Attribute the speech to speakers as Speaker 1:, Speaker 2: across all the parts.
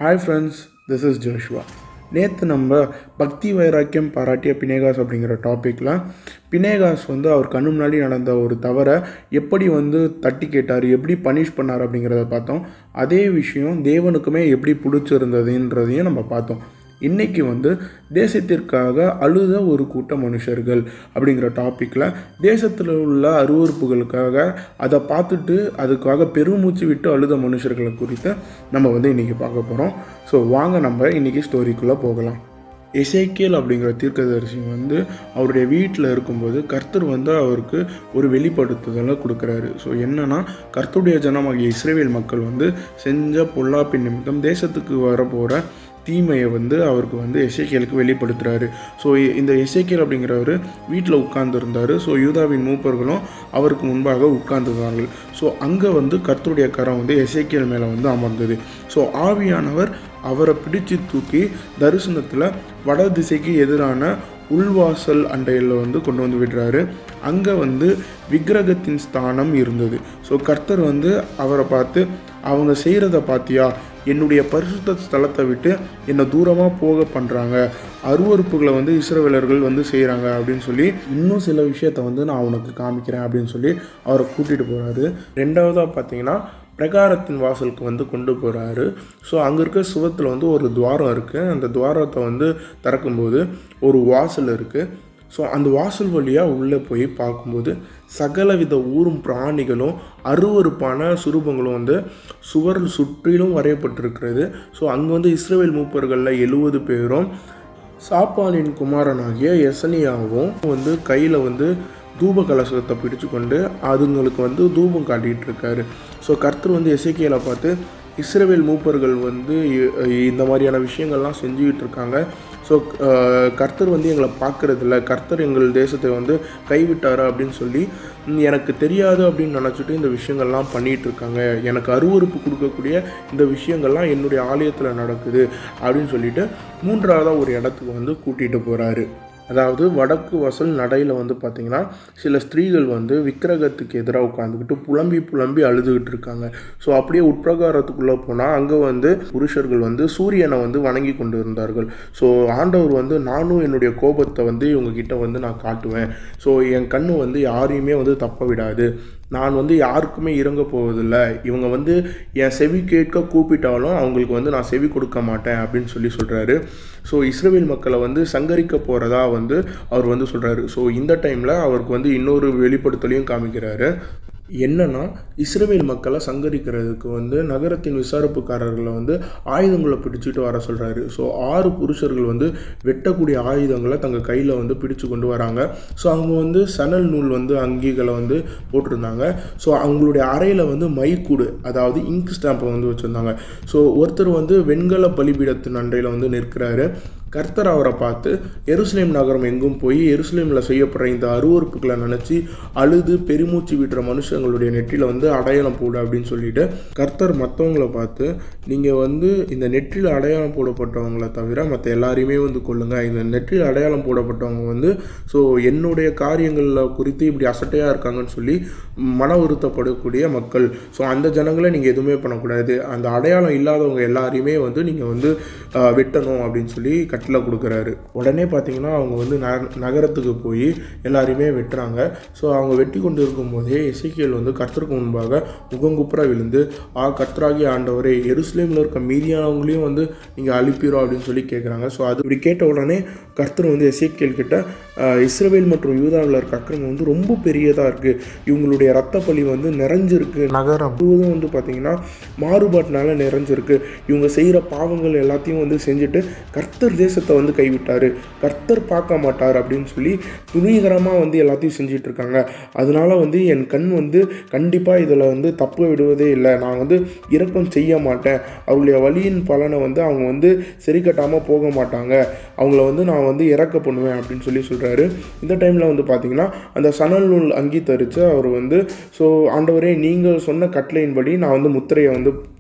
Speaker 1: Hi friends this is Joshua நேற்று நம்ம பக்தி வைராக்கியம் பாராட்டிய பினேகாஸ் அப்படிங்கிற டாப்பிக்கில் பினேகாஸ் வந்து அவர் கண்ணு முன்னாடி நடந்த ஒரு தவறை எப்படி வந்து தட்டி கேட்டார் எப்படி பனிஷ் பண்ணார் அப்படிங்கிறத பார்த்தோம் அதே விஷயம் தேவனுக்குமே எப்படி பிடிச்சிருந்ததுன்றதையும் நம்ம பார்த்தோம் இன்றைக்கி வந்து தேசத்திற்காக அழுத ஒரு கூட்ட மனுஷர்கள் அப்படிங்கிற டாப்பிக்கில் தேசத்தில் உள்ள அருவறுப்புகளுக்காக அதை பார்த்துட்டு அதுக்காக பெருமூச்சு விட்டு அழுத மனுஷர்களை குறித்து நம்ம வந்து இன்றைக்கி பார்க்க போகிறோம் ஸோ வாங்க நம்ம இன்றைக்கி ஸ்டோரிக்குள்ளே போகலாம் எசேக்கியல் அப்படிங்கிற தீர்க்கதரிசி வந்து அவருடைய வீட்டில் இருக்கும்போது கர்த்தர் வந்து அவருக்கு ஒரு வெளிப்படுத்துதலை கொடுக்குறாரு ஸோ என்னன்னா கர்த்தருடைய ஜனமாகிய இஸ்ரேவேல் மக்கள் வந்து செஞ்ச பொல்லாப்பின் நிமித்தம் தேசத்துக்கு வரப்போகிற தீமையை வந்து அவருக்கு வந்து எசேக்கியலுக்கு வெளிப்படுத்துகிறாரு ஸோ இந்த எசேக்கியல் அப்படிங்கிறவர் வீட்டில் உட்கார்ந்துருந்தார் ஸோ யூதாவின் மூப்பர்களும் அவருக்கு முன்பாக உட்கார்ந்துருந்தார்கள் ஸோ அங்கே வந்து கர்த்தருடைய கரம் வந்து எசேக்கியல் மேலே வந்து அமர்ந்தது ஸோ ஆவியானவர் அவரை பிடிச்சு தூக்கி தரிசனத்தில் வட திசைக்கு எதிரான உள்வாசல் அண்டையில் வந்து கொண்டு வந்து விடுறாரு அங்கே வந்து விக்கிரகத்தின் ஸ்தானம் இருந்தது ஸோ கர்த்தர் வந்து அவரை பார்த்து அவங்க செய்கிறத பார்த்தியா என்னுடைய பரிசுத்த ஸ்தலத்தை விட்டு என்னை தூரமாக போக பண்ணுறாங்க அருவறுப்புகளை வந்து இஸ்ரவேலர்கள் வந்து செய்கிறாங்க அப்படின்னு சொல்லி இன்னும் சில விஷயத்த வந்து நான் உனக்கு காமிக்கிறேன் அப்படின்னு சொல்லி அவரை கூட்டிகிட்டு போகிறாரு ரெண்டாவதாக பார்த்தீங்கன்னா பிரகாரத்தின் வாசலுக்கு வந்து கொண்டு போகிறாரு ஸோ அங்கே இருக்க சுவத்தில் வந்து ஒரு துவாரம் இருக்குது அந்த துவாரத்தை வந்து திறக்கும்போது ஒரு வாசல் இருக்குது ஸோ அந்த வாசல் வழியாக உள்ளே போய் பார்க்கும்போது சகலவித ஊரும் பிராணிகளும் அருவறுப்பான சுரூபங்களும் வந்து சுவர் சுற்றிலும் வரையப்பட்டிருக்கிறது ஸோ அங்கே வந்து இஸ்ரேல் மூப்பர்களில் எழுபது பேரும் சாப்பானின் குமாரனாகிய எசனியாவும் வந்து கையில் வந்து தூப கலசத்தை பிடிச்சு கொண்டு அதுங்களுக்கு வந்து தூபம் காட்டிகிட்டு இருக்காரு ஸோ கர்த்தர் வந்து எசேக்கியலை பார்த்து இஸ்ரேவேல் மூப்பர்கள் வந்து இந்த மாதிரியான விஷயங்கள்லாம் செஞ்சுக்கிட்டு இருக்காங்க ஸோ கர்த்தர் வந்து எங்களை பார்க்குறதில்ல கர்த்தர் எங்கள் தேசத்தை வந்து கைவிட்டாரா அப்படின்னு சொல்லி எனக்கு தெரியாது அப்படின்னு நினச்சிட்டு இந்த விஷயங்கள்லாம் பண்ணிகிட்டு இருக்காங்க எனக்கு அருவறுப்பு கொடுக்கக்கூடிய இந்த விஷயங்கள்லாம் என்னுடைய ஆலயத்தில் நடக்குது அப்படின்னு சொல்லிட்டு மூன்றாவதாக ஒரு இடத்துக்கு வந்து கூட்டிகிட்டு போகிறாரு அதாவது வடக்கு வாசல் நடையில் வந்து பார்த்திங்கன்னா சில ஸ்திரீகள் வந்து விக்கிரகத்துக்கு எதிராக உட்காந்துக்கிட்டு புலம்பி புலம்பி அழுதுகிட்டு இருக்காங்க ஸோ அப்படியே உட்பிரகாரத்துக்குள்ளே போனால் அங்கே வந்து புருஷர்கள் வந்து சூரியனை வந்து வணங்கி கொண்டு இருந்தார்கள் ஸோ ஆண்டவர் வந்து நானும் என்னுடைய கோபத்தை வந்து இவங்கக்கிட்ட வந்து நான் காட்டுவேன் ஸோ என் கண்ணு வந்து யாரையுமே வந்து தப்ப விடாது நான் வந்து யாருக்குமே இறங்க போவதில்லை இவங்க வந்து என் செவி கேட்க கூப்பிட்டாலும் அவங்களுக்கு வந்து நான் செவி கொடுக்க மாட்டேன் அப்படின்னு சொல்லி சொல்கிறாரு ஸோ இஸ்ரேல் மக்களை வந்து சங்கரிக்க போகிறதா வந்து அவர் வந்து சொல்கிறாரு ஸோ இந்த டைமில் அவருக்கு வந்து இன்னொரு வெளிப்படுத்தலையும் காமிக்கிறாரு என்னன்னா இஸ்ரேல் மக்களை சங்கரிக்கிறதுக்கு வந்து நகரத்தின் விசாரிப்புக்காரர்களை வந்து ஆயுதங்களை பிடிச்சிட்டு வர சொல்கிறாரு ஸோ ஆறு புருஷர்கள் வந்து வெட்டக்கூடிய ஆயுதங்களை தங்கள் கையில் வந்து பிடிச்சு கொண்டு வராங்க ஸோ அவங்க வந்து சணல் நூல் வந்து அங்கிகளை வந்து போட்டிருந்தாங்க ஸோ அவங்களுடைய அறையில் வந்து மைக்கூடு அதாவது இங்க் ஸ்டாம்பை வந்து வச்சுருந்தாங்க ஸோ ஒருத்தர் வந்து வெண்கல பலிபீடத்தின் அண்டையில் வந்து நிற்கிறாரு கர்த்தர் அவரை பார்த்து எருசலேம் நகரம் எங்கும் போய் எருசலேமில் செய்யப்படுற இந்த அருவறுப்புகளை நினச்சி அழுது பெருமூச்சு விடுற மனுஷங்களுடைய நெற்றியில் வந்து அடையாளம் போடு அப்படின்னு சொல்லிட்டு கர்த்தர் மற்றவங்களை பார்த்து நீங்கள் வந்து இந்த நெற்றியில் அடையாளம் போடப்பட்டவங்களை தவிர மற்ற எல்லாரையுமே வந்து கொள்ளுங்கள் இந்த நெற்றியில் அடையாளம் போடப்பட்டவங்க வந்து ஸோ என்னுடைய காரியங்களில் குறித்து இப்படி அசட்டையாக இருக்காங்கன்னு சொல்லி மன வருத்தப்படக்கூடிய மக்கள் ஸோ அந்த ஜனங்களை நீங்கள் எதுவுமே பண்ணக்கூடாது அந்த அடையாளம் இல்லாதவங்க எல்லாரையுமே வந்து நீங்கள் வந்து வெட்டணும் அப்படின்னு சொல்லி கட்டில் கொடுக்குறாரு உடனே பார்த்தீங்கன்னா அவங்க வந்து நகரத்துக்கு போய் எல்லாரையுமே வெட்டுறாங்க ஸோ அவங்க வெட்டி கொண்டு இருக்கும்போதே எசைக்கியல் வந்து கர்த்தருக்கு முன்பாக முகங்குப்புற விழுந்து ஆ கர்த்தராகி ஆண்டவரே எருசலேமில் இருக்க மீதியானவங்களையும் வந்து நீங்கள் அழிப்பீரோ அப்படின்னு சொல்லி கேட்குறாங்க ஸோ அது இப்படி கேட்ட உடனே கர்த்தர் வந்து எசைக்கியல் கிட்ட இஸ்ரேல் மற்றும் யூதாவில் இருக்க அக்கிரமம் வந்து ரொம்ப பெரியதாக இருக்குது இவங்களுடைய ரத்த பலி வந்து நிறைஞ்சிருக்கு நகரம் முழுவதும் வந்து பார்த்திங்கன்னா மாறுபாட்டினால நிறைஞ்சிருக்கு இவங்க செய்கிற பாவங்கள் எல்லாத்தையும் வந்து செஞ்சுட்டு கர்த்தர் தேசத்தை வந்து கைவிட்டார் கர்த்தர் பார்க்க மாட்டார் அப்படின்னு சொல்லி துணிகரமாக வந்து எல்லாத்தையும் செஞ்சிட்டு இருக்காங்க அதனால வந்து என் கண் வந்து கண்டிப்பாக இதில் வந்து தப்பு விடுவதே இல்லை நான் வந்து இரக்கம் செய்ய மாட்டேன் அவங்களுடைய வழியின் பலனை வந்து அவங்க வந்து சரி கட்டாமல் போக மாட்டாங்க அவங்கள வந்து நான் வந்து இறக்க பண்ணுவேன் அப்படின்னு சொல்லி சொல்கிறாரு இந்த டைமில் வந்து பார்த்திங்கன்னா அந்த சணல் நூல் அங்கீகரித்து அவர் வந்து ஸோ ஆண்டவரே நீங்கள் சொன்ன கட்டளையின்படி நான் வந்து முத்திரையை வந்து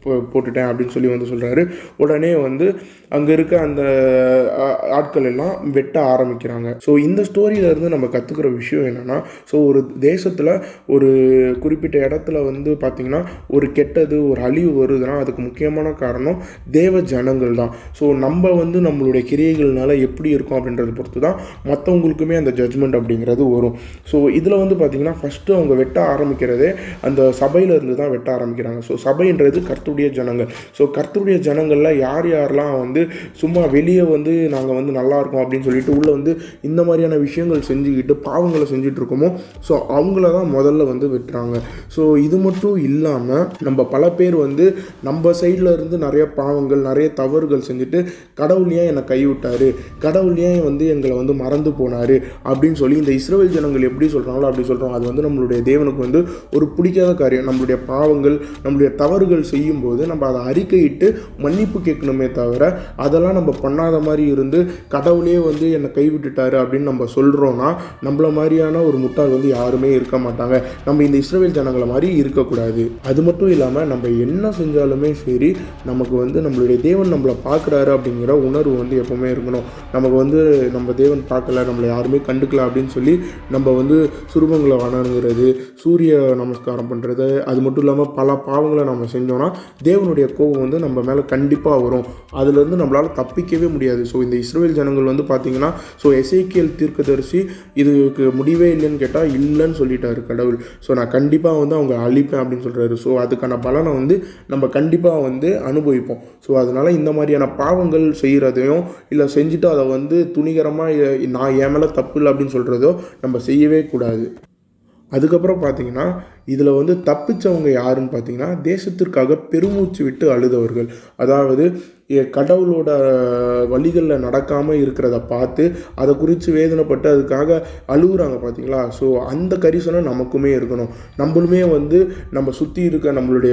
Speaker 1: போ- போட்டுட்டேன் அப்படின்னு சொல்லி வந்து சொல்கிறாரு உடனே வந்து அங்கே இருக்க அந்த ஆ- ஆட்கள் எல்லாம் வெட்ட ஆரம்பிக்கிறாங்க ஸோ இந்த ஸ்டோரியில இருந்து நம்ம கற்றுக்கிற விஷயம் என்னென்னா ஸோ ஒரு தேசத்தில் ஒரு குறிப்பிட்ட இடத்துல வந்து பார்த்திங்கன்னா ஒரு கெட்டது ஒரு அழிவு வருதுன்னா அதுக்கு முக்கியமான காரணம் தேவ ஜனங்கள் தான் ஸோ நம்ம வந்து நம்மளுடைய கிரியைகள்னால எப்படி இருக்கும் அப்படின்றத பொறுத்து தான் மற்றவங்களுக்குமே அந்த ஜட்ஜ்மெண்ட் அப்படிங்கிறது வரும் ஸோ இதில் வந்து பார்த்திங்கன்னா ஃபஸ்ட்டு அவங்க வெட்ட ஆரம்பிக்கிறதே அந்த சபையில இருந்து தான் வெட்ட ஆரம்பிக்கிறாங்க ஸோ சபைன்றது கர்த்தருடைய ஜனங்கள் ஸோ கர்த்தருடைய ஜனங்களில் யார் யாரெல்லாம் வந்து சும்மா வெளியே வந்து நாங்கள் வந்து நல்லா இருக்கோம் அப்படின்னு சொல்லிட்டு உள்ளே வந்து இந்த மாதிரியான விஷயங்கள் செஞ்சுக்கிட்டு பாவங்களை செஞ்சுட்டு இருக்கோமோ ஸோ அவங்கள தான் முதல்ல வந்து வெட்டுறாங்க ஸோ இது மட்டும் இல்லாமல் நம்ம பல பேர் வந்து நம்ம சைடில் இருந்து நிறைய பாவங்கள் நிறைய தவறுகள் செஞ்சுட்டு கடவுள் ஏன் என்னை கைவிட்டாரு கடவுள் ஏன் வந்து எங்களை வந்து மறந்து போனாரு அப்படின்னு சொல்லி இந்த இஸ்ரவேல் ஜனங்கள் எப்படி சொல்கிறாங்களோ அப்படி சொல்கிறோம் அது வந்து நம்மளுடைய தேவனுக்கு வந்து ஒரு பிடிக்காத காரியம் நம்மளுடைய பாவங்கள் நம்மளுடைய தவறுகள் செய்யும்போது நம்ம அதை அறிக்கையிட்டு மன்னிப்பு கேட்கணுமே தவிர அதெல்லாம் நம்ம பண்ணாத மாதிரி இருந்து கடவுளே வந்து என்னை கைவிட்டுட்டாரு அப்படின்னு நம்ம சொல்கிறோன்னா நம்மள மாதிரியான ஒரு முட்டாள் வந்து யாருமே இருக்க மாட்டாங்க நம்ம இந்த இஸ்ரவேல் ஜனங்களை மாதிரி இருக்கக்கூடாது அது மட்டும் இல்லாமல் நம்ம என்ன செஞ்சாலுமே சரி நமக்கு வந்து நம்மளுடைய தேவன் நம்மளை பார்க்குறாரு அப்படிங்கிற உணர்வு வந்து எப்பவுமே இருக்கணும் நமக்கு வந்து நம்ம தேவன் பார்க்கல நம்மளை யாருமே கண்டுக்கல அப்படின்னு சொல்லி நம்ம வந்து சுரூபங்களை வணங்குறது சூரிய நமஸ்காரம் பண்ணுறது அது மட்டும் இல்லாமல் பல பாவங்களை நம்ம செஞ்சோன்னா தேவனுடைய கோபம் வந்து நம்ம மேலே கண்டிப்பாக வரும் அதுலேருந்து நம்மளால் தப்பிக்கவே முடியாது ஸோ இந்த இஸ்ரவேல் ஜனங்கள் வந்து பார்த்தீங்கன்னா ஸோ எசேக்கியல் தீர்க்கதரிசி இதுக்கு முடிவே இல்லைன்னு கேட்டால் இல்லைன்னு சொல்லிட்டாரு கடவுள் ஸோ நான் கண்டிப்பாக வந்து அவங்க அழிப்பேன் அப்படின்னு சொல்கிறாரு ஸோ அதுக்கான பலனை வந்து நம்ம கண்டிப்பாக வந்து அனுபவிப்போம் ஸோ அதனால் இந்த மாதிரியான பாவங்கள் செய்கிறதையும் இல்லை செஞ்சுட்டு அதை வந்து துணிகரமாக நான் என் மேலே தப்பு இல்லை அப்படின்னு சொல்கிறதோ நம்ம செய்யவே கூடாது அதுக்கப்புறம் பார்த்தீங்கன்னா இதில் வந்து தப்பிச்சவங்க யாருன்னு பார்த்தீங்கன்னா தேசத்திற்காக பெருமூச்சு விட்டு அழுதவர்கள் அதாவது எ- கடவுளோட வழிகளில் நடக்காமல் இருக்கிறத பார்த்து அதை குறித்து வேதனைப்பட்டு அதுக்காக அழுகுறாங்க பார்த்தீங்களா ஸோ அந்த கரிசனம் நமக்குமே இருக்கணும் நம்மளுமே வந்து நம்ம சுற்றி இருக்க நம்மளுடைய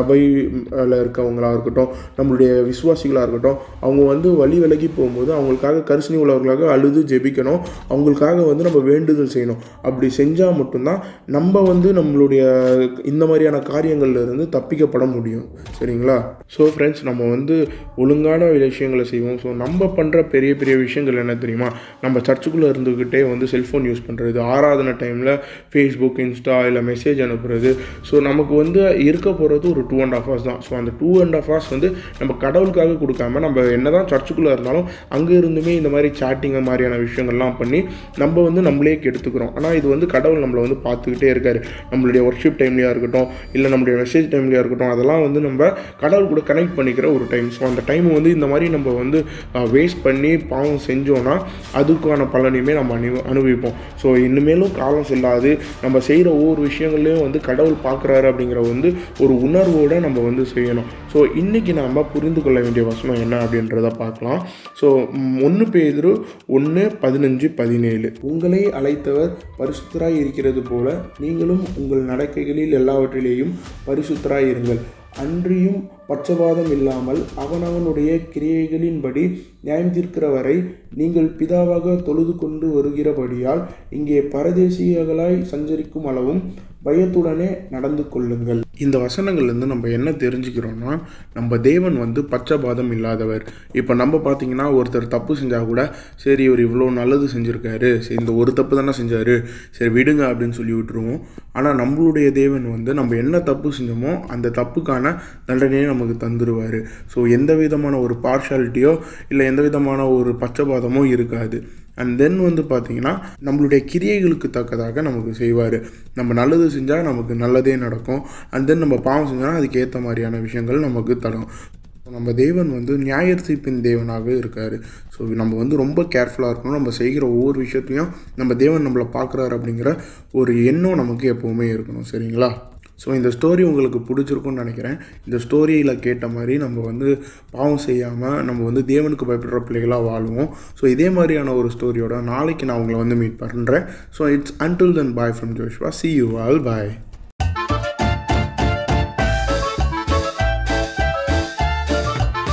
Speaker 1: சபையில் இருக்கவங்களா இருக்கட்டும் நம்மளுடைய விசுவாசிகளாக இருக்கட்டும் அவங்க வந்து வழி விலகி போகும்போது அவங்களுக்காக கரிசனி உள்ளவர்களாக அழுது ஜெபிக்கணும் அவங்களுக்காக வந்து நம்ம வேண்டுதல் செய்யணும் அப்படி செஞ்சால் மட்டும்தான் நம்ம வந்து நம்மளுடைய இந்த மாதிரியான காரியங்கள்ல இருந்து தப்பிக்கப்பட முடியும் சரிங்களா ஸோ ஃப்ரெண்ட்ஸ் நம்ம வந்து ஒழுங்கான விஷயங்களை செய்வோம் ஸோ நம்ம பண்ணுற பெரிய பெரிய விஷயங்கள் என்ன தெரியுமா நம்ம சர்ச்சுக்குள்ளே இருந்துக்கிட்டே வந்து செல்ஃபோன் யூஸ் பண்ணுறது ஆராதனை டைமில் ஃபேஸ்புக் இன்ஸ்டா இல்லை மெசேஜ் அனுப்புறது ஸோ நமக்கு வந்து இருக்க போகிறது ஒரு டூ அண்ட் ஆஃப் ஹவர்ஸ் தான் ஸோ அந்த டூ அண்ட் ஆஃப் ஹவர்ஸ் வந்து நம்ம கடவுளுக்காக கொடுக்காம நம்ம என்ன தான் சர்ச்சுக்குள்ளே இருந்தாலும் அங்கே இருந்துமே இந்த மாதிரி சேட்டிங் மாதிரியான விஷயங்கள்லாம் பண்ணி நம்ம வந்து நம்மளே கெடுத்துக்கிறோம் ஆனால் இது வந்து கடவுள் நம்மளை வந்து பார்த்துக்கிட்டே இருக்காரு நம்மளுடைய ஒர்க்ஷிப் டைம்லையாக இருக்கட்டும் இல்லை நம்மளுடைய மெசேஜ் டைம்லையாக இருக்கட்டும் அதெல்லாம் வந்து நம்ம கடவுள் கூட கனெக்ட் பண்ணிக்கிற ஒரு டைம் ஸோ அந்த டைம் வந்து இந்த மாதிரி நம்ம வந்து வேஸ்ட் பண்ணி பாவம் செஞ்சோன்னா அதுக்கான பலனையுமே நம்ம அனு அனுபவிப்போம் ஸோ இனிமேலும் காலம் செல்லாது நம்ம செய்கிற ஒவ்வொரு விஷயங்கள்லையும் வந்து கடவுள் பார்க்குறாரு அப்படிங்கிற வந்து ஒரு உணர்வோடு நம்ம வந்து செய்யணும் ஸோ இன்றைக்கி நாம் புரிந்து கொள்ள வேண்டிய வசனம் என்ன அப்படின்றத பார்க்கலாம் ஸோ ஒன்று பேதுரு ஒன்று பதினஞ்சு பதினேழு உங்களை அழைத்தவர் பரிசுத்தராய் இருக்கிறது போல நீங்களும் உங்கள் நடக்கைகளில் எல்லாவற்றிலேயும் பரிசுத்தராய் இருங்கள் அன்றியும் பட்சபாதம் இல்லாமல் அவனவனுடைய கிரியைகளின்படி நியாயம் தீர்க்கிற வரை நீங்கள் பிதாவாக தொழுது கொண்டு வருகிறபடியால் இங்கே பரதேசியர்களாய் சஞ்சரிக்கும் அளவும் பயத்துடனே நடந்து கொள்ளுங்கள் இந்த வசனங்கள்லேருந்து நம்ம என்ன தெரிஞ்சுக்கிறோம்னா நம்ம தேவன் வந்து பச்சபாதம் இல்லாதவர் இப்போ நம்ம பார்த்தீங்கன்னா ஒருத்தர் தப்பு செஞ்சால் கூட சரி இவர் இவ்வளோ நல்லது செஞ்சுருக்காரு சரி இந்த ஒரு தப்பு தானே செஞ்சார் சரி விடுங்க அப்படின்னு சொல்லி விட்டுருவோம் ஆனால் நம்மளுடைய தேவன் வந்து நம்ம என்ன தப்பு செஞ்சோமோ அந்த தப்புக்கான தண்டனையை நமக்கு தந்துடுவார் ஸோ எந்த விதமான ஒரு பார்ஷாலிட்டியோ இல்லை எந்த விதமான ஒரு பச்சபாதமோ இருக்காது அண்ட் தென் வந்து பார்த்தீங்கன்னா நம்மளுடைய கிரியைகளுக்கு தக்கதாக நமக்கு செய்வார் நம்ம நல்லது செஞ்சால் நமக்கு நல்லதே நடக்கும் அண்ட் தென் நம்ம பாவம் செஞ்சோன்னா அதுக்கு ஏற்ற மாதிரியான விஷயங்கள் நமக்கு தரும் நம்ம தேவன் வந்து நியாய தீர்ப்பின் தேவனாக இருக்கார் ஸோ நம்ம வந்து ரொம்ப கேர்ஃபுல்லாக இருக்கணும் நம்ம செய்கிற ஒவ்வொரு விஷயத்தையும் நம்ம தேவன் நம்மளை பார்க்குறாரு அப்படிங்கிற ஒரு எண்ணம் நமக்கு எப்போவுமே இருக்கணும் சரிங்களா ஸோ இந்த ஸ்டோரி உங்களுக்கு பிடிச்சிருக்கும்னு நினைக்கிறேன் இந்த ஸ்டோரியில் கேட்ட மாதிரி நம்ம வந்து பாவம் செய்யாமல் நம்ம வந்து தேவனுக்கு பயப்படுற பிள்ளைகளாக வாழுவோம் ஸோ இதே மாதிரியான ஒரு ஸ்டோரியோட நாளைக்கு நான் உங்களை வந்து மீட் பண்ணுறேன் so it's until then bye from Joshua see you all bye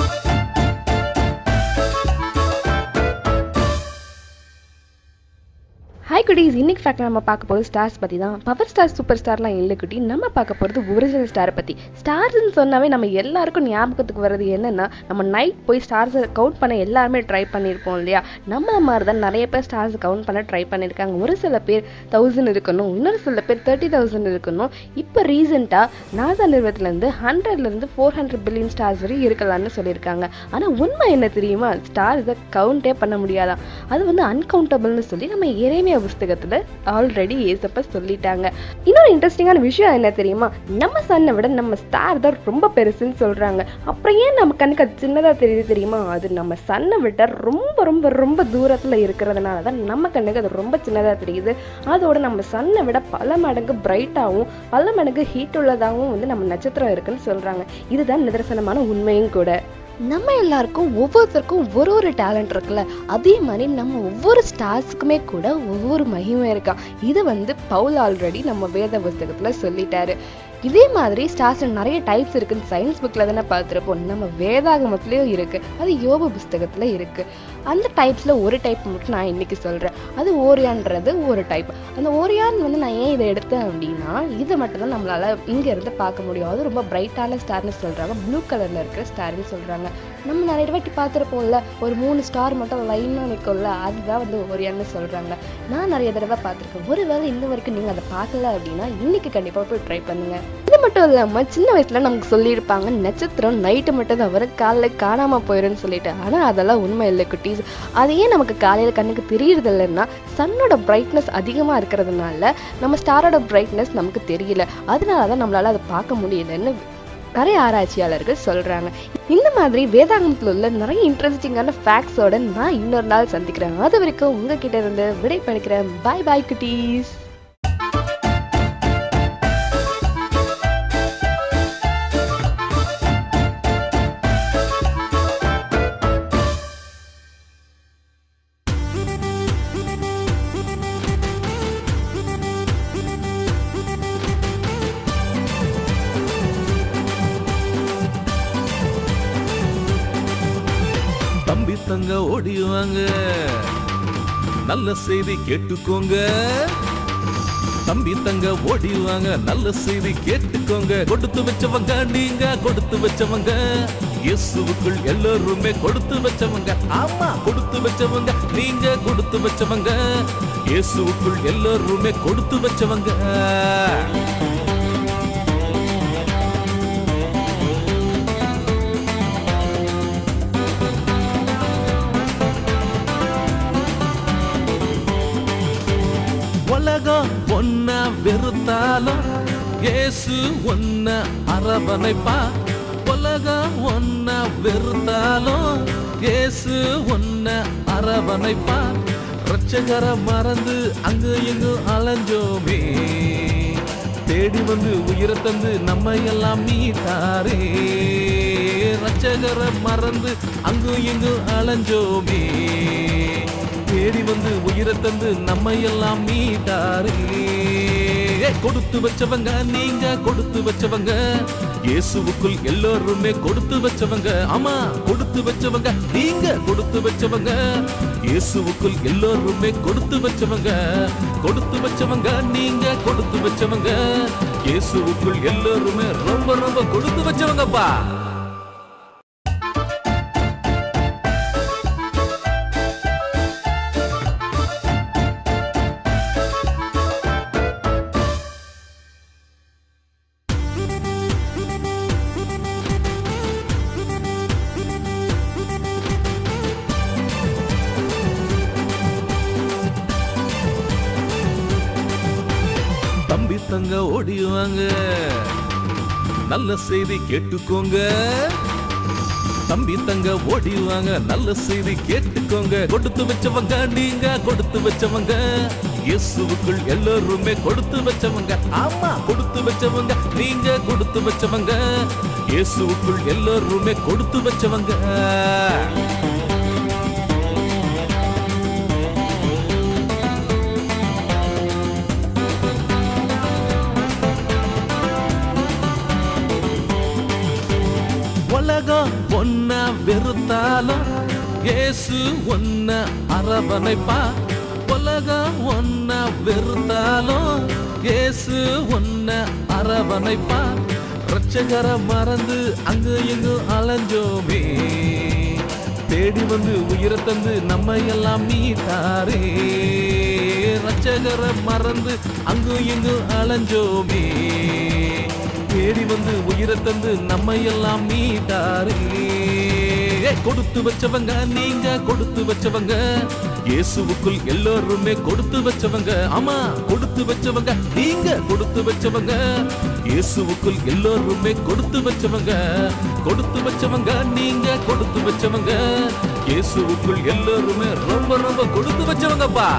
Speaker 2: Hi குட்டீஸ் இன்னைக்கு ஃபேக்ட் நம்ம பார்க்க போகிறது ஸ்டார்ஸ் பற்றி தான் பவர் ஸ்டார் சூப்பர் ஸ்டார்லாம் இல்லை குட்டி நம்ம பார்க்க போகிறது ஒரிஜினல் ஸ்டாரை பற்றி ஸ்டார்ஸ்னு சொன்னாவே நம்ம எல்லாருக்கும் ஞாபகத்துக்கு வர்றது என்னன்னா நம்ம நைட் போய் ஸ்டார்ஸை கவுண்ட் பண்ண எல்லாருமே ட்ரை பண்ணியிருப்போம் இல்லையா நம்மள மாதிரி தான் நிறைய பேர் ஸ்டார்ஸ் கவுண்ட் பண்ண ட்ரை பண்ணியிருக்காங்க ஒரு சில பேர் தௌசண்ட் இருக்கணும் இன்னொரு சில பேர் தேர்ட்டி தௌசண்ட் இருக்கணும் இப்போ ரீசெண்டாக நாசா நிறுவனத்துலேருந்து ஹண்ட்ரட்லேருந்து ஃபோர் ஹண்ட்ரட் பில்லியன் ஸ்டார்ஸ் வரை இருக்கலாம்னு சொல்லியிருக்காங்க ஆனால் உண்மை என்ன தெரியுமா ஸ்டார்ஸை கவுண்டே பண்ண முடியாதான் அது வந்து அன்கவுண்டபிள்னு சொல்லி நம்ம இறைமைய புஸ்தகத்துல ஆல்ரெடி ஏசப்ப சொல்லிட்டாங்க இன்னொரு இன்ட்ரெஸ்டிங்கான விஷயம் என்ன தெரியுமா நம்ம சன்னை விட நம்ம ஸ்டார் தான் ரொம்ப பெருசுன்னு சொல்றாங்க அப்புறம் ஏன் நம்ம கண்ணுக்கு அது சின்னதா தெரியுது தெரியுமா அது நம்ம சன்னை விட ரொம்ப ரொம்ப ரொம்ப தூரத்துல இருக்கிறதுனால தான் நம்ம கண்ணுக்கு அது ரொம்ப சின்னதா தெரியுது அதோட நம்ம சன்னை விட பல மடங்கு பிரைட்டாகவும் பல மடங்கு ஹீட் உள்ளதாகவும் வந்து நம்ம நட்சத்திரம் இருக்குன்னு சொல்றாங்க இதுதான் நிதர்சனமான உண்மையும் கூட நம்ம எல்லாருக்கும் ஒவ்வொருத்தருக்கும் ஒரு ஒரு டேலண்ட் இருக்குல்ல அதே மாதிரி நம்ம ஒவ்வொரு ஸ்டார்ஸுக்குமே கூட ஒவ்வொரு மகிமை இருக்கான் இது வந்து பவுல் ஆல்ரெடி நம்ம வேத புஸ்தகத்துல சொல்லிட்டாரு இதே மாதிரி ஸ்டார்ஸ் நிறைய டைப்ஸ் இருக்குன்னு சயின்ஸ் புக்கில் தானே பார்த்துருப்போம் நம்ம வேதாகமத்துலேயும் இருக்கு அது யோக புஸ்தகத்தில் இருக்கு அந்த டைப்ஸில் ஒரு டைப் மட்டும் நான் இன்னைக்கு சொல்கிறேன் அது ஓரியான்றது ஒரு டைப் அந்த ஓரியான் வந்து நான் ஏன் இதை எடுத்தேன் அப்படின்னா இதை மட்டும் தான் நம்மளால் இங்கேருந்து பார்க்க முடியும் அது ரொம்ப பிரைட்டான ஸ்டார்னு சொல்கிறாங்க ப்ளூ கலரில் இருக்கிற ஸ்டார்னு சொல்கிறாங்க நம்ம நிறைய வாட்டி பார்த்துருப்போம்ல ஒரு மூணு ஸ்டார் மட்டும் லைனாக நிற்கும்ல அதுதான் வந்து ஓரியான்னு சொல்கிறாங்க நான் நிறைய தடவை பார்த்துருக்கேன் ஒருவேளை இந்த வரைக்கும் நீங்கள் அதை பார்க்கல அப்படின்னா இன்னைக்கு கண்டிப்பாக போய் ட்ரை பண்ணுங்க இது மட்டும் இல்லாமல் சின்ன வயசுல நமக்கு சொல்லியிருப்பாங்க நட்சத்திரம் நைட்டு மட்டும் தான் வரும் காலைல காணாமல் போயிடும்னு சொல்லிட்டு ஆனால் அதெல்லாம் உண்மை இல்லை குட்டீஸ் அது ஏன் நமக்கு காலையில் கண்ணுக்கு தெரியறது இல்லைன்னா சன்னோட பிரைட்னஸ் அதிகமாக இருக்கிறதுனால நம்ம ஸ்டாரோட பிரைட்னஸ் நமக்கு தெரியல அதனால தான் நம்மளால அதை பார்க்க முடியலன்னு நிறைய ஆராய்ச்சியாளர்கள் சொல்றாங்க இந்த மாதிரி வேதாகமத்தில் உள்ள நிறைய இன்ட்ரெஸ்டிங்கான ஃபேக்ட்ஸோட நான் இன்னொரு நாள் சந்திக்கிறேன் அது வரைக்கும் உங்ககிட்ட இருந்து விடை பண்ணிக்கிறேன் பாய் பாய் குட்டீஸ்
Speaker 3: தம்பி தங்க ஓடிவாங்க நல்ல செய்தி கேட்டுக்கோங்க தம்பி தங்க ஓடிவாங்க நல்ல செய்தி கேட்டுக்கோங்க கொடுத்து வச்சவங்க நீங்க கொடுத்து வச்சவங்க இயேசுவுக்குள் எல்லாருமே கொடுத்து வச்சவங்க ஆமா கொடுத்து வச்சவங்க நீங்க கொடுத்து வச்சவங்க இயேசுவுக்குள் எல்லாருமே கொடுத்து வச்சவங்க உலகம் ஒன்ன வெறுத்தாலும் இயேசு ஒன்ன அரவணைப்பா உலகம் ஒன்ன வெறுத்தாலும் இயேசு ஒன்ன அரவணைப்பா ரட்சகரை மறந்து அங்கு இங்கு அலைஞ்சோமே தேடி வந்து உயிரை தந்து நம்ம எல்லாம் மீட்டாரே ரட்சகரை மறந்து அங்கு இங்கு அலைஞ்சோமே தேடி வந்து உயிரை தந்து நம்ம எல்லாம் மீட்டாரே கொடுத்து வச்சவங்க நீங்க கொடுத்து வச்சவங்க இயேசுவுக்குள் எல்லாருமே கொடுத்து வச்சவங்க ஆமா கொடுத்து வச்சவங்க நீங்க கொடுத்து வச்சவங்க இயேசுவுக்குள் எல்லாருமே கொடுத்து வச்சவங்க கொடுத்து வச்சவங்க நீங்க கொடுத்து வச்சவங்க இயேசுவுக்குள் எல்லாருமே ரொம்ப ரொம்ப கொடுத்து வச்சவங்கப்பா தம்பி தங்க ஓடிவாங்க நல்ல செய்தி கேட்டுக்கோங்க தம்பி தங்க ஓடிவாங்க நல்ல செய்தி கேட்டுக்கோங்க கொடுத்து வச்சவங்க நீங்க கொடுத்து வச்சவங்க இயேசுவுக்குள் எல்லாருமே கொடுத்து வச்சவங்க ஆமா கொடுத்து வச்சவங்க நீங்க கொடுத்து வச்சவங்க இயேசுவுக்குள் எல்லாருமே கொடுத்து வச்சவங்க உலகம் ஒன்ன வெறுத்தாலும் இயேசு ஒன்ன அரவணைப்பா உலகம் ஒன்ன வெறுத்தாலும் இயேசு ஒன்ன அரவணைப்பா ரட்சகரை மறந்து அங்கு இங்கு அலைஞ்சோமே தேடி வந்து உயிரை தந்து நம்ம எல்லாம் மீட்டாரே ரட்சகரை மறந்து அங்கு இங்கு அலைஞ்சோமே தேடி வந்து உயிரை தந்து நம்ம எல்லாம் மீட்டாரே கொடுத்து வச்சவங்க நீங்க கொடுத்து வச்சவங்க இயேசுவுக்குள் எல்லோருமே கொடுத்து வச்சவங்க ஆமா கொடுத்து வச்சவங்க நீங்க கொடுத்து வச்சவங்க இயேசுவுக்குள் எல்லோருமே கொடுத்து வச்சவங்க கொடுத்து வச்சவங்க நீங்க கொடுத்து வச்சவங்க இயேசுவுக்குள் எல்லோருமே ரொம்ப ரொம்ப கொடுத்து வச்சவங்கப்பா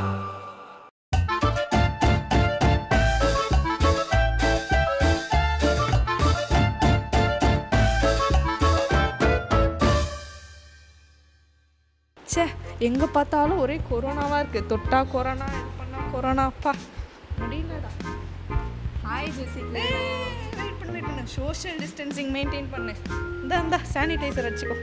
Speaker 4: ச்சே எங்கே பார்த்தாலும் ஒரே கொரோனாவாக இருக்குது தொட்டா கொரோனா இது பண்ணா கொரோனாப்பா முடியலடா
Speaker 5: ஹாய் ஜெசிகா
Speaker 4: வெயிட் பண்ணு வெயிட் பண்ணு சோஷியல் டிஸ்டன்சிங் மெயின்டைன் பண்ணு இந்த இந்த சானிடைசர் வச்சுக்கோ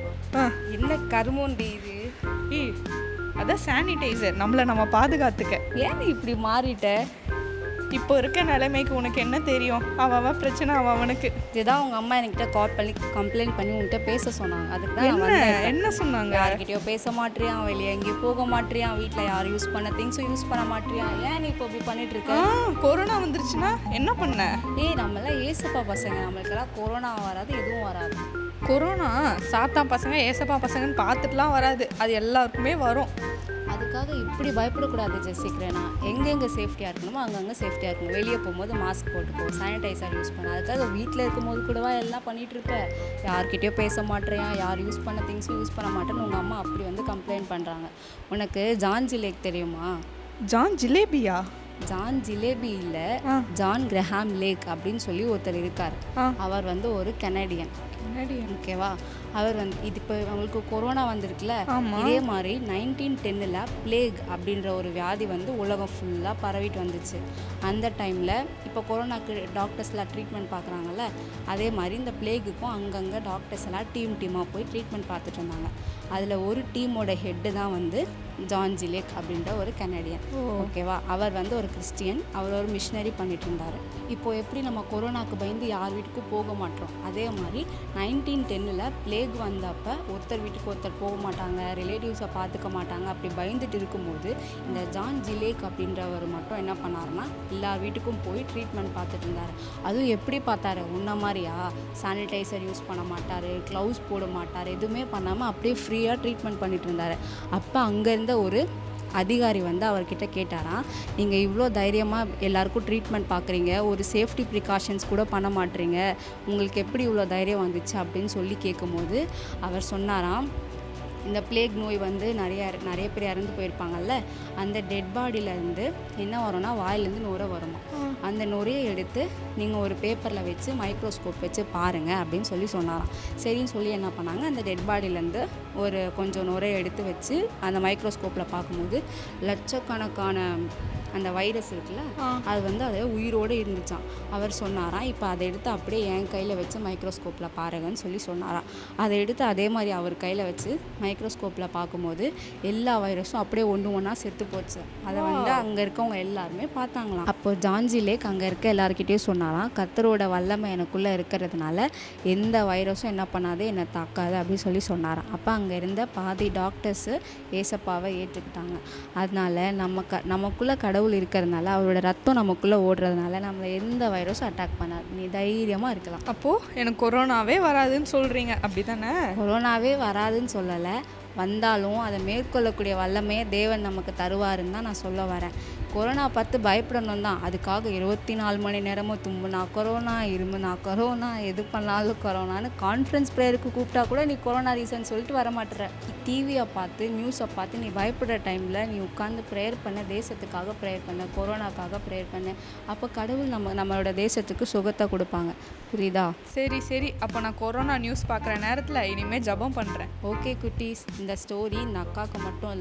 Speaker 4: ஆ
Speaker 5: என்ன கருமோண்டி இது
Speaker 4: ஈ அதான் சானிடைசர் நம்மளை நம்ம பாதுகாத்துக்க
Speaker 5: ஏன் நீ இப்படி மாறிட்ட
Speaker 4: இப்போ இருக்க நிலைமைக்கு உனக்கு என்ன தெரியும் அவ அவ பிரச்சனை அவ அவனுக்கு
Speaker 5: இதுதான் உங்க அம்மா என்கிட்ட கால் பண்ணி கம்ப்ளைண்ட் பண்ணி உன்கிட்ட பேச சொன்னாங்க அதுக்கு தான் நான்
Speaker 4: என்ன
Speaker 5: வந்தேன்
Speaker 4: என்ன சொன்னாங்க
Speaker 5: யார்கிட்டயோ பேச மாட்டியான் வெளியே எங்கேயும் போக மாட்டியான் வீட்டில் யாரும் யூஸ் பண்ண திங்ஸும் யூஸ் பண்ண மாட்டியான் ஏன் நீ இப்போ இப்படி பண்ணிட்டு இருக்க
Speaker 4: ஆ கொரோனா வந்துருச்சுன்னா என்ன பண்ண
Speaker 5: ஏய் நம்மளாம் ஏசப்பா பசங்க நம்மளுக்கெல்லாம் கொரோனா வராது எதுவும் வராது
Speaker 4: கொரோனா சாத்தா பசங்க ஏசப்பா பசங்கன்னு பார்த்துட்டுலாம் வராது அது எல்லாருக்குமே வரும்
Speaker 5: அதுக்காக இப்படி பயப்படக்கூடாது ஜெசிக்கிறேனா எங்கெங்கே சேஃப்டியாக இருக்கணுமோ அங்கங்கே சேஃப்டியாக இருக்கணும் வெளியே போகும்போது மாஸ்க் போட்டுக்கோ சானிடைசர் யூஸ் பண்ண அதுக்காக வீட்டில் இருக்கும்போது கூடவா எல்லாம் பண்ணிட்டு இருப்ப யார்கிட்டயோ பேச மாட்டேறியா யார் யூஸ் பண்ண திங்ஸும் யூஸ் பண்ண மாட்டேன்னு உங்கள் அம்மா அப்படி வந்து கம்ப்ளைண்ட் பண்ணுறாங்க உனக்கு ஜான்ஜி லேக் தெரியுமா
Speaker 4: ஜான் ஜிலேபியா
Speaker 5: ஜான் ஜிலேபி இல்லை
Speaker 4: ஆ.
Speaker 5: ஜான் கிரஹாம் லேக் அப்படின்னு சொல்லி ஒருத்தர் இருக்கார்
Speaker 4: ஆ.
Speaker 5: அவர் வந்து ஒரு கனடியன்
Speaker 4: கனடியன்
Speaker 5: ஓகேவா அவர் வந்து இது இப்போ அவங்களுக்கு கொரோனா வந்திருக்குல்ல
Speaker 4: ஆமா.
Speaker 5: இதே மாதிரி நைன்டீன் டென்னில் பிளேக் அப்படின்ற ஒரு வியாதி வந்து உலகம் ஃபுல்லாக பரவிட்டு வந்துச்சு அந்த டைமில் இப்போ கொரோனாக்கு டாக்டர்ஸ்லாம் ட்ரீட்மெண்ட் பார்க்குறாங்கல்ல அதே மாதிரி இந்த பிளேகுக்கும் அங்கங்கே டாக்டர்ஸ் எல்லாம் டீம் டீமாக போய் ட்ரீட்மெண்ட் பார்த்துட்டு இருந்தாங்க அதில் ஒரு டீமோட ஹெட்டு தான் வந்து ஜான் ஜிலேக் அப்படின்ற ஒரு கனடியன் ஓகேவா அவர் வந்து ஒரு கிறிஸ்டியன் அவர் ஒரு மிஷினரி பண்ணிட்டு இருந்தார் இப்போ எப்படி நம்ம கொரோனாக்கு பயந்து யார் வீட்டுக்கும் போக மாட்டோம் அதே மாதிரி நைன்டீன் டென்னில் பிளேக் வந்தப்போ ஒருத்தர் வீட்டுக்கு ஒருத்தர் போக மாட்டாங்க ரிலேட்டிவ்ஸை பார்த்துக்க மாட்டாங்க அப்படி பயந்துட்டு இருக்கும்போது இந்த ஜான் ஜிலேக் அப்படின்றவர் மட்டும் என்ன பண்ணாருன்னா எல்லா வீட்டுக்கும் போய் ட்ரீட்மெண்ட் பார்த்துட்டு இருந்தார் அதுவும் எப்படி பார்த்தாரு உன்ன மாதிரியா சானிடைசர் யூஸ் பண்ண மாட்டார் க்ளவுஸ் போட மாட்டார் எதுவுமே பண்ணாமல் அப்படியே ஃப்ரீயாக ட்ரீட்மெண்ட் பண்ணிட்டு இருந்தார் அப்போ அங்கே இருந்த ஒரு அதிகாரி வந்து அவர்கிட்ட கேட்டாராம் நீங்கள் இவ்வளோ தைரியமாக எல்லாருக்கும் ட்ரீட்மெண்ட் பார்க்குறீங்க ஒரு சேஃப்டி ப்ரிகாஷன்ஸ் கூட பண்ண மாட்டீங்க உங்களுக்கு எப்படி இவ்வளோ தைரியம் வந்துச்சு அப்படின்னு சொல்லி கேட்கும்போது அவர் சொன்னாராம் இந்த பிளேக் நோய் வந்து நிறைய நிறைய பேர் இறந்து போயிருப்பாங்கல்ல அந்த டெட் பாடியிலேருந்து என்ன வரும்னா வாயிலேருந்து நுரை வருமா அந்த நுரையை எடுத்து நீங்கள் ஒரு பேப்பரில் வச்சு மைக்ரோஸ்கோப் வச்சு பாருங்கள் அப்படின்னு சொல்லி சொன்னாராம் சரின்னு சொல்லி என்ன பண்ணாங்க அந்த டெட் பாடியிலேருந்து ஒரு கொஞ்சம் நுரையை எடுத்து வச்சு அந்த மைக்ரோஸ்கோப்பில் பார்க்கும்போது லட்சக்கணக்கான அந்த வைரஸ் இருக்குல்ல அது வந்து அது உயிரோடு இருந்துச்சாம் அவர் சொன்னாராம் இப்போ அதை எடுத்து அப்படியே என் கையில் வச்சு மைக்ரோஸ்கோப்பில் பாருங்கன்னு சொல்லி சொன்னாராம் அதை எடுத்து அதே மாதிரி அவர் கையில் வச்சு மைக்ரோஸ்கோப்பில் பார்க்கும்போது எல்லா வைரஸும் அப்படியே ஒன்று ஒன்றா செத்து போச்சு அதை வந்து அங்கே இருக்கவங்க எல்லாருமே பார்த்தாங்களாம் அப்போ ஜான்ஜி லேக் அங்கே இருக்க எல்லாருக்கிட்டேயும் சொன்னாராம் கத்தரோட வல்லமை எனக்குள்ளே இருக்கிறதுனால எந்த வைரஸும் என்ன பண்ணாது என்னை தாக்காது அப்படின்னு சொல்லி சொன்னாராம் அப்போ அங்கே இருந்த பாதி டாக்டர்ஸு ஏசப்பாவை ஏற்றுக்கிட்டாங்க அதனால நம்ம க நமக்குள்ளே கடவுள் இருக்கிறதுனால அவரோட ரத்தம் நமக்குள்ளே ஓடுறதுனால நம்மளை எந்த வைரஸும் அட்டாக் பண்ணாது நீ தைரியமாக இருக்கலாம்
Speaker 4: அப்போது எனக்கு கொரோனாவே வராதுன்னு சொல்கிறீங்க அப்படி தானே
Speaker 5: கொரோனாவே வராதுன்னு சொல்லலை வந்தாலும் அதை மேற்கொள்ளக்கூடிய வல்லமையை தேவன் நமக்கு தருவாருன்னு தான் நான் சொல்ல வரேன் கொரோனா பார்த்து பயப்படணும் தான் அதுக்காக இருபத்தி நாலு மணி நேரமும் தும்புனா கொரோனா இருமுனா கொரோனா எது பண்ணாலும் கொரோனான்னு கான்ஃபரன்ஸ் ப்ரேயருக்கு கூப்பிட்டா கூட நீ கொரோனா ரீசன் சொல்லிட்டு வர மாட்டுற டிவியை பார்த்து நியூஸை பார்த்து நீ பயப்படுற டைமில் நீ உட்காந்து ப்ரேயர் பண்ண தேசத்துக்காக ப்ரேயர் பண்ண கொரோனாக்காக ப்ரேயர் பண்ண அப்போ கடவுள் நம்ம நம்மளோட தேசத்துக்கு சுகத்தை கொடுப்பாங்க புரியுதா
Speaker 4: சரி சரி அப்போ நான் கொரோனா நியூஸ் பார்க்குற நேரத்தில் இனிமேல் ஜெபம் பண்ணுறேன்
Speaker 5: ஓகே குட்டீஸ் இந்த ஸ்டோரி இந்த அக்காவுக்கு மட்டும் இல்லை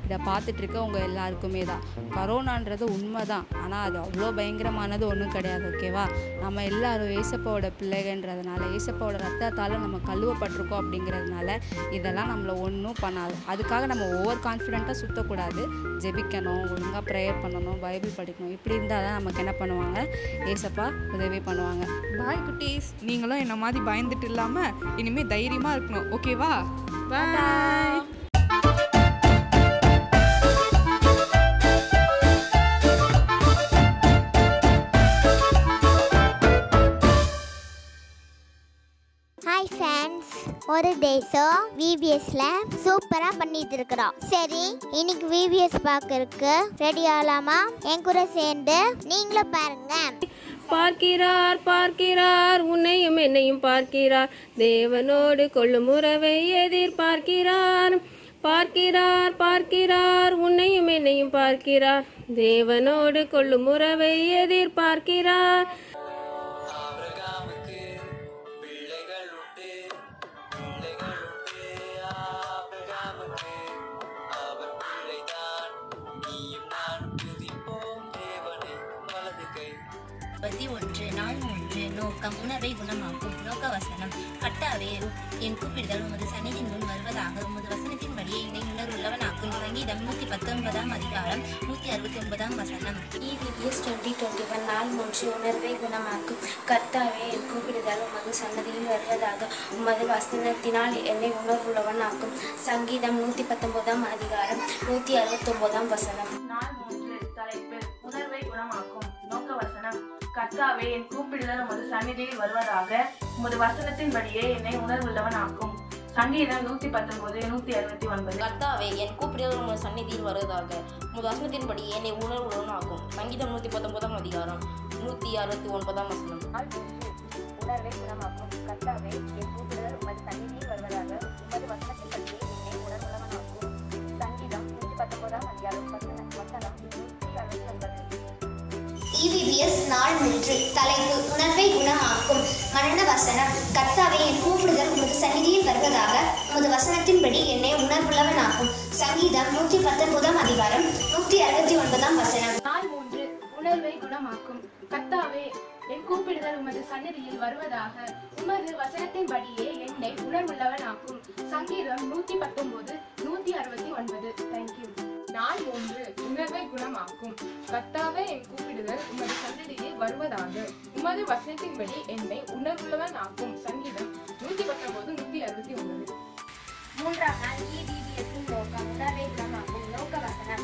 Speaker 5: இதை பார்த்துட்டு இருக்க உங்கள் எல்லாருக்குமே தான் கரோனான்றது உண்மை தான் ஆனால் அது அவ்வளோ பயங்கரமானது ஒன்றும் கிடையாது ஓகேவா நம்ம எல்லாரும் ஏசப்பாவோட பிள்ளைகன்றதுனால ஏசப்பாவோட ரத்தத்தால் நம்ம கழுவப்பட்டிருக்கோம் அப்படிங்கிறதுனால இதெல்லாம் நம்மளை ஒன்றும் பண்ணாது அதுக்காக நம்ம ஓவர் கான்ஃபிடென்ட்டாக சுற்றக்கூடாது ஜெபிக்கணும் ஒழுங்காக ப்ரேயர் பண்ணணும் பைபிள் படிக்கணும் இப்படி இருந்தால் தான் நமக்கு என்ன பண்ணுவாங்க ஏசப்பா உதவி பண்ணுவாங்க
Speaker 4: பாய் குட்டீஸ் நீங்களும் என்ன மாதிரி பயந்துட்டு இல்லாமல் இனிமேல் தைரியமாக இருக்கணும் ஓகேவா பாய்
Speaker 6: ஹாய் ஃப்ரெண்ட்ஸ் ஒரு தேசம் விபிஎஸ்ல சூப்பரா பண்ணிட்டு இருக்கிறோம் சரி இன்னைக்கு விபிஎஸ் பார்க்கறதுக்கு ரெடி ஆகலாமா என் கூட சேர்ந்து நீங்களும் பாருங்க
Speaker 7: பார்க்கிறார் பார்க்கிறார் உன்னையும் என்னையும் பார்க்கிறார் தேவனோடு கொள்ளும் உறவை எதிர்பார்க்கிறார் பார்க்கிறார் பார்க்கிறார் உன்னையும் என்னையும் பார்க்கிறார் தேவனோடு கொள்ளும் உறவை எதிர்பார்க்கிறார்
Speaker 8: ஆபிரகாமுக்கு பிள்ளைகள் உண்டு பிள்ளைகள் உண்டு ஆபிரகாமுக்கு அவர் பிள்ளைதான் நீயும் நானும் துதிப்போம் தேவனை வலது கை
Speaker 9: முப்பத்தி ஒன்று நாள் ஒன்று நோக்கம் உணர்வை குணமாக்கும் நோக்க வசனம் கட்டாவே என் கூப்பிடுதல் உமது சந்நிதியின் முன் வருவதாக உமது வசனத்தின் படியே என்னை உணர்வுள்ளவனாக்கும் சங்கீதம் நூற்றி பத்தொன்பதாம் அதிகாரம் நூற்றி அறுபத்தி ஒன்பதாம் வசனம்
Speaker 10: இவிஎஸ் டுவெண்ட்டி டுவெண்ட்டி ஒன் நாள் மூன்று உணர்வை குணமாக்கும் கர்த்தாவே என் கூப்பிடுதல் உமது சன்னதியில் வருவதாக உமது வசனத்தினால் என்னை உணர்வுள்ளவனாக்கும் சங்கீதம் நூற்றி பத்தொன்பதாம் அதிகாரம் நூற்றி அறுபத்தொன்பதாம் வசனம்
Speaker 11: நாள் மூன்று தலைப்பு உணர்வை குணமாக்கும் நோக்க வசனம் கர்த்தாவே என் கூப்பிடுதல் உமது சந்நிதியில் வருவதாக உமது வசனத்தின்படியே என்னை உணர்வுள்ளவனாக்கும் சங்கீதம் நூத்தி பத்தொன்பது நூத்தி அறுபத்தி ஒன்பது
Speaker 9: கர்த்தாவே என் கூப்பிடுதல் உமது சந்நிதியில் வருவதாக உமது வசனத்தின்படி என்னை உணர்வுள்ளவனாக்கும் சங்கீதம் நூற்றி பத்தொன்பதாம் அதிகாரம் நூற்றி அறுபத்தி ஒன்பதாம் வசனம்
Speaker 10: நாள் மூன்று உணர்வை குணமாக்கும் கர்த்தாவே என் கூப்பிடுதல் உமது சந்நிதியில் வருவதாக உமது வசனத்தின்படியே என்னை உணர்வுள்ளவனாக்கும் சங்கீதம் நூற்றி பத்தொன்பதாம் அதிகாரம் வசனம் வசனம் நூற்றி அறுபத்தி ஒன்பது
Speaker 6: இவிபிஎஸ் நாள் மூன்று தலைப்பு உணர்வை குணமாக்கும் மரண வசனம் கர்த்தாவே என் கூப்பிடுதல் உமது சந்நிதியில் வருவதாக உமது வசனத்தின்படி என்னை உணர்வுள்ளவனாக்கும் சங்கீதம் நூற்றி பத்தொன்பதாம் அதிகாரம் நூற்றி அறுபத்தி ஒன்பதாம் வசனம்
Speaker 11: நாள் மூன்று உணர்வை குணமாக்கும் கர்த்தாவே என் கூப்பிடுதல் உமது சந்நிதியில் வருவதாக உமது வசனத்தின்படியே என்னை உணர்வுள்ளவனாக்கும் சங்கீதம் நூத்தி பத்தொன்பது நூத்தி அறுபத்தி ஒன்பது தேங்க்யூ நாள் மூன்று உணர்வை குணமாக்கும் கர்த்தாவே என் கூப்பிடுதல் உமது சந்ததியில் வருவதாக உமது வசனத்தின்படி என்னை உணர்வுள்ளவன் ஆக்கும் சங்கீதம் நூத்தி பத்தொன்பது நூத்தி அறுபத்தி ஒன்பது
Speaker 10: மூன்றாம் நாள் இபிபிஎஸ்ஸின் நோக்கம் உணர்வை குணமாக்கும் நோக்க வசனம்